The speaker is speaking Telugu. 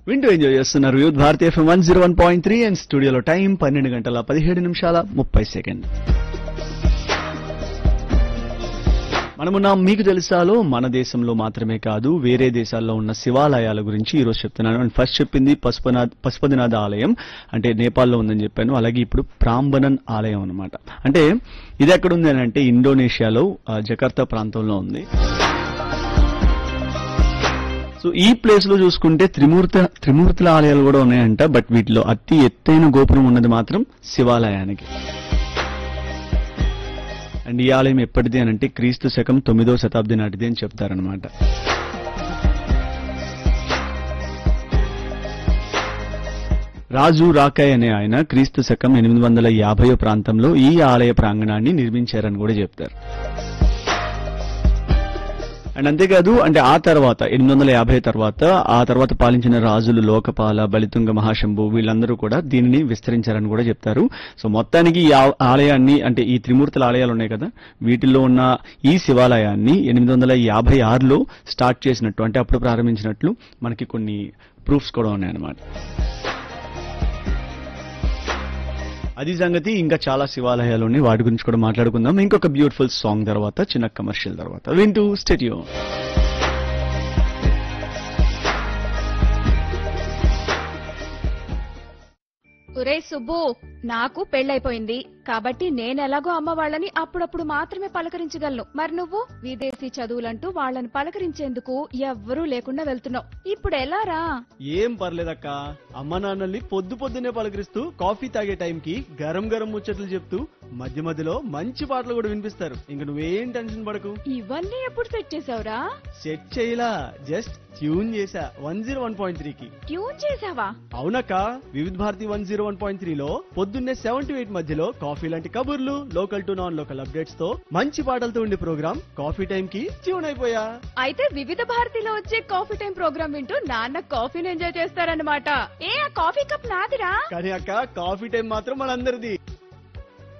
వింటూ ఎంజాయ్ చేస్తున్నారు youth Bharati FM one zero one point three and స్టూడియోలో టైం పన్నెండు గంటల పదిహేడు నిమిషాల ముప్పై సెకండ్ మనమున్న మీకు తెలుసాలో మన దేశంలో మాత్రమే కాదు వేరే దేశాల్లో ఉన్న శివాలయాల గురించి ఈ రోజు చెప్తున్నాను అండ్ ఫస్ట్ చెప్పింది పశుపనాథ్ పశుపతినాథ ఆలయం అంటే నేపాల్లో ఉందని చెప్పాను అలాగే ఇప్పుడు ప్రాంబనన్ ఆలయం అన్నమాట అంటే ఇది ఎక్కడ ఉంది అని అంటే ఇండోనేషియాలో ఆ, జకార్తా ప్రాంతంలో ఉంది సో ఈ ప్లేస్ లో చూసుకుంటే త్రిమూర్త త్రిమూర్తుల ఆలయాలు కూడా ఉన్నాయంట బట్ వీటిలో అతి ఎత్తైన గోపురం ఉన్నది మాత్రం శివాలయానికి అండ్ ఈ ఆలయం ఎప్పటిది అని అంటే క్రీస్తు శకం తొమ్మిదో శతాబ్ది నాటిది అని చెప్తారనమాట రాజు రాకాయ్ అనే ఆయన క్రీస్తు శకం ఎనిమిది వందల యాభై ప్రాంతంలో ఈ ఆలయ ప్రాంగణాన్ని నిర్మించారని కూడా చెప్తారు అండ్ అంతేకాదు అంటే ఆ తర్వాత ఎనిమిది వందల యాభై తర్వాత ఆ తర్వాత పాలించిన రాజులు లోకపాల బలితుంగ మహాశంభు వీళ్ళందరూ కూడా దీనిని విస్తరించారని కూడా చెప్తారు సో మొత్తానికి ఈ ఆ- ఆలయాన్ని అంటే ఈ త్రిమూర్తుల ఆలయాలు ఉన్నాయి కదా వీటిల్లో ఉన్న ఈ శివాలయాన్ని ఎనిమిది వందల యాభై ఆరులో స్టార్ట్ చేసినట్టు అంటే అప్పుడు ప్రారంభించినట్లు మనకి కొన్ని ప్రూఫ్స్ కూడా ఉన్నాయన్నమాట అది సంగతి ఇంకా చాలా శివాలయాలు ఉన్నాయి వాటి గురించి కూడా మాట్లాడుకుందాం ఇంకొక బ్యూటిఫుల్ సాంగ్ తర్వాత చిన్న కమర్షియల్ తర్వాత వింటూ స్టేడియో ఒరే సుబ్బు నాకు పెళ్ళైపోయింది కాబట్టి నేనెలాగో అమ్మ వాళ్ళని అప్పుడప్పుడు మాత్రమే పలకరించగలను మరి నువ్వు విదేశీ చదువులంటూ వాళ్ళని పలకరించేందుకు ఎవ్వరూ లేకుండా వెళ్తున్నావు ఇప్పుడు ఎలా రా ఏం పర్లేదక్క అమ్మ నాన్నల్ని పొద్దు పొద్దునే పలకరిస్తూ కాఫీ తాగే టైంకి గరం గరం ముచ్చట్లు చెప్తూ మధ్య మధ్యలో మంచి పాటలు కూడా వినిపిస్తారు ఇంక నువ్వేం టెన్షన్ పడకు ఇవన్నీ ఎప్పుడు సెట్ చేసావురా సెట్ చేయలా జస్ట్ ట్యూన్ చేసా వన్ జీరో వన్ పాయింట్ త్రీకి ట్యూన్ చేసావా అవునక్క Vividh Bharati one zero one point త్రీలో పొద్దున్నే సెవెన్ టు ఎయిట్ మధ్యలో కాఫీ లాంటి కబుర్లు local to non local updates తో మంచి పాటలతో ఉండే ప్రోగ్రామ్ కాఫీ టైం కి ట్యూన్ అయిపోయా అయితే వివిధ భారతిలో వచ్చే కాఫీ టైం ప్రోగ్రామ్ వింటూ నాన్న కాఫీని ఎంజాయ్ చేస్తారన్నమాట ఏ ఆ కాఫీ కప్ నాదిరా కానీ అక్క కాఫీ టైం మాత్రం మనందరిది